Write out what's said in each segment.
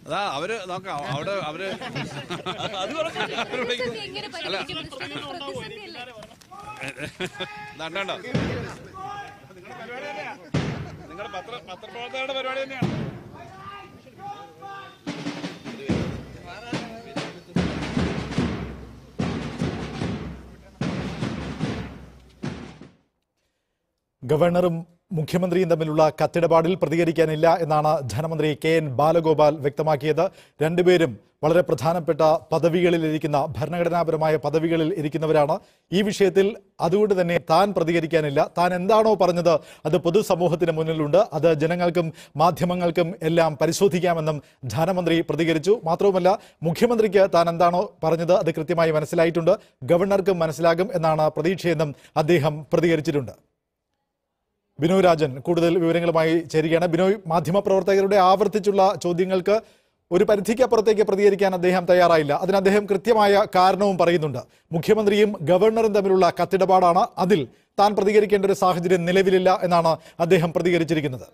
അതാ അവര് നോക്കാം അവിടെ അവര് അവര് വിളിക്കുന്നു. എങ്ങനെ അല്ല പരിഹരിക്കും? പ്രതിസന്ധിയല്ലേ? ദാണ്ടോ നിങ്ങളുടെ പത്ര പത്രപ്രവർത്തകരുടെ പരിപാടി തന്നെയാണ് ഗവർണറും മുഖ്യമന്ത്രിയും തമ്മിലുള്ള കത്തിടപാടിൽ പ്രതികരിക്കാനില്ല എന്നാണ് ധനമന്ത്രി കെ എൻ ബാലഗോപാൽ വ്യക്തമാക്കിയത് രണ്ടുപേരും വളരെ പ്രധാനപ്പെട്ട പദവികളിൽ ഇരിക്കുന്ന ഭരണഘടനാപരമായ പദവികളിൽ ഇരിക്കുന്നവരാണ് ഈ വിഷയത്തിൽ അതുകൊണ്ട് തന്നെ താൻ പ്രതികരിക്കാനില്ല താൻ എന്താണോ പറഞ്ഞത് അത് പൊതുസമൂഹത്തിന് മുന്നിലുണ്ട് അത് ജനങ്ങൾക്കും മാധ്യമങ്ങൾക്കും എല്ലാം പരിശോധിക്കാമെന്നും ധനമന്ത്രി പ്രതികരിച്ചു മാത്രവുമല്ല മുഖ്യമന്ത്രിക്ക് താൻ എന്താണോ പറഞ്ഞത് അത് കൃത്യമായി മനസ്സിലായിട്ടുണ്ട് ഗവർണർക്കും മനസ്സിലാകും എന്നാണ് പ്രതീക്ഷയെന്നും അദ്ദേഹം പ്രതികരിച്ചിട്ടുണ്ട് ബിനോയ് രാജൻ കൂടുതൽ വിവരങ്ങളുമായി ചേരുകയാണ് ബിനോയ് മാധ്യമപ്രവർത്തകരുടെ ആവർത്തിച്ചുള്ള ചോദ്യങ്ങൾക്ക് ഒരു പരിധിക്കപ്പുറത്തേക്ക് പ്രതികരിക്കാൻ അദ്ദേഹം തയ്യാറായില്ല അതിന് അദ്ദേഹം കൃത്യമായ കാരണവും പറയുന്നുണ്ട് മുഖ്യമന്ത്രിയും ഗവർണറും തമ്മിലുള്ള കത്തിടപാടാണ് അതിൽ താൻ പ്രതികരിക്കേണ്ട ഒരു സാഹചര്യം നിലവിലില്ല എന്നാണ് അദ്ദേഹം പ്രതികരിച്ചിരിക്കുന്നത്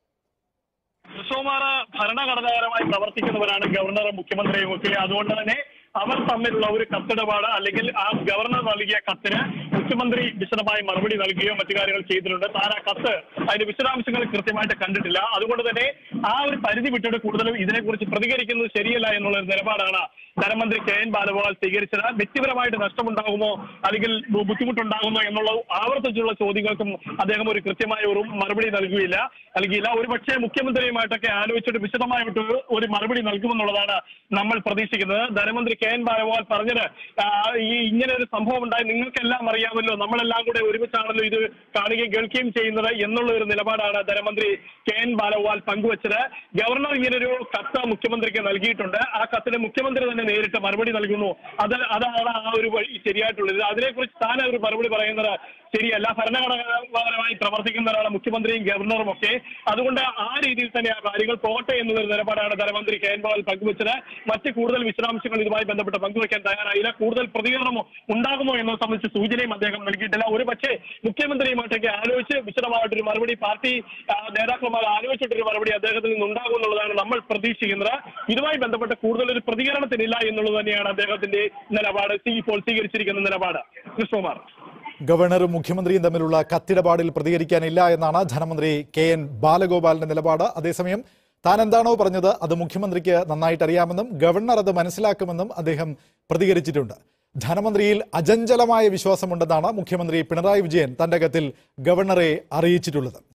കൃഷ്ണകുമാർ ഭരണഘടനാപരമായി പ്രവർത്തിക്കുന്നവരാണ് ഗവർണറും മുഖ്യമന്ത്രിയും ഒക്കെ അതുകൊണ്ട് തന്നെ അവർ തമ്മിലുള്ള ഒരു കത്തിടപാട് അല്ലെങ്കിൽ ആ ഗവർണർ നൽകിയ കത്തിന് മുഖ്യമന്ത്രി വിശദമായി മറുപടി നൽകുകയോ മറ്റു കാര്യങ്ങൾ ചെയ്തിട്ടുണ്ട് താൻ ആ കത്ത് അതിന്റെ വിശദാംശങ്ങൾ കൃത്യമായിട്ട് കണ്ടിട്ടില്ല അതുകൊണ്ട് തന്നെ ആ ഒരു പരിധി വിട്ടിട്ട് കൂടുതലും ഇതിനെക്കുറിച്ച് പ്രതികരിക്കുന്നത് ശരിയല്ല എന്നുള്ള ഒരു നിലപാടാണ് ധനമന്ത്രി കെ എൻ ബാലഗോപാൽ സ്വീകരിച്ചത് വ്യക്തിപരമായിട്ട് നഷ്ടമുണ്ടാകുമോ അല്ലെങ്കിൽ ബു- ബുദ്ധിമുട്ടുണ്ടാകുമോ എന്നുള്ള ആവർത്തിച്ചുള്ള ചോദ്യങ്ങൾക്കും അദ്ദേഹം ഒരു കൃത്യമായ ഒരു മറുപടി നൽകുകയില്ല നൽകിയില്ല ഒരു പക്ഷേ മുഖ്യമന്ത്രിയുമായിട്ടൊക്കെ ആലോചിച്ചിട്ട് വിശദമായിട്ട് ഒരു- ഒരു മറുപടി നൽകുമെന്നുള്ളതാണ് നമ്മൾ പ്രതീക്ഷിക്കുന്നത് ധനമന്ത്രി കെ എൻ ബാലഗോപാൽ പറഞ്ഞത് ആ, ഈ ഇങ്ങനെ ഒരു സംഭവം ഉണ്ടായി നിങ്ങൾക്കെല്ലാം അറിയാമല്ലോ നമ്മളെല്ലാം കൂടെ ഒരുമിച്ചാണല്ലോ ഇത് കാണുകയും കേൾക്കുകയും ചെയ്യുന്നത് എന്നുള്ള ഒരു നിലപാടാണ് ധനമന്ത്രി കെ എൻ ബാലഗോപാൽ പങ്കുവച്ചത് ഗവർണർ ഇങ്ങനൊരു കത്ത് മുഖ്യമന്ത്രിക്ക് നൽകിയിട്ടുണ്ട് ആ കത്തിന് മുഖ്യമന്ത്രി തന്നെ നേരിട്ട് മറുപടി നൽകുന്നു അത് അതാണ് ആ ഒരു വഴി ശരിയായിട്ടുള്ളത് അതിനെക്കുറിച്ച് താൻ ഒരു മറുപടി പറയുന്നത് ശരിയല്ല ഭരണഘടനാപരമായി പ്രവർത്തിക്കുന്നവരാണ് മുഖ്യമന്ത്രിയും ഗവർണറും ഒക്കെ അതുകൊണ്ട് ആ രീതിയിൽ തന്നെ ആ കാര്യങ്ങൾ പോകട്ടെ എന്നുള്ളൊരു നിലപാടാണ് ധനമന്ത്രി കെ എൻ ബാൽ പങ്കുവച്ചത് മറ്റ് കൂടുതൽ വിശദാംശങ്ങൾ ഇതുമായി ബന്ധപ്പെട്ട് പങ്കുവയ്ക്കാൻ തയ്യാറായില്ല കൂടുതൽ പ്രതികരണമോ ഉണ്ടാകുമോ എന്നത് സംബന്ധിച്ച് സൂചനയും അദ്ദേഹം നൽകിയിട്ടില്ല ഒരു പക്ഷേ മുഖ്യമന്ത്രിയുമായിട്ടൊക്കെ ആലോചിച്ച് വിശദമായിട്ടൊരു മറുപടി പാർട്ടി ആ, നേതാക്കളുമായി ആലോചിച്ചിട്ടൊരു മറുപടി അദ്ദേഹത്തിൽ നിന്നുണ്ടാകും എന്നുള്ളതാണ് നമ്മൾ പ്രതീക്ഷിക്കുന്നത് ഇതുമായി ബന്ധപ്പെട്ട് കൂടുതൽ ഒരു പ്രതികരണത്തിനില്ല എന്നുള്ളത് തന്നെയാണ് അദ്ദേഹത്തിന്റെ നിലപാട് സി ഇപ്പോൾ സ്വീകരിച്ചിരിക്കുന്ന നിലപാട് കൃഷ്ണകുമാർ ഗവർണറും മുഖ്യമന്ത്രിയും തമ്മിലുള്ള കത്തിടപാടിൽ പ്രതികരിക്കാനില്ല എന്നാണ് ധനമന്ത്രി കെ എൻ ബാലഗോപാലിന്റെ നിലപാട് അതേസമയം താൻ എന്താണോ പറഞ്ഞത് അത് മുഖ്യമന്ത്രിക്ക് നന്നായിട്ട് അറിയാമെന്നും ഗവർണർ അത് മനസ്സിലാക്കുമെന്നും അദ്ദേഹം പ്രതികരിച്ചിട്ടുണ്ട് ധനമന്ത്രിയിൽ അചഞ്ചലമായ വിശ്വാസമുണ്ടെന്നാണ് മുഖ്യമന്ത്രി പിണറായി വിജയൻ തന്റെ കത്തിൽ ഗവർണറെ അറിയിച്ചിട്ടുള്ളത്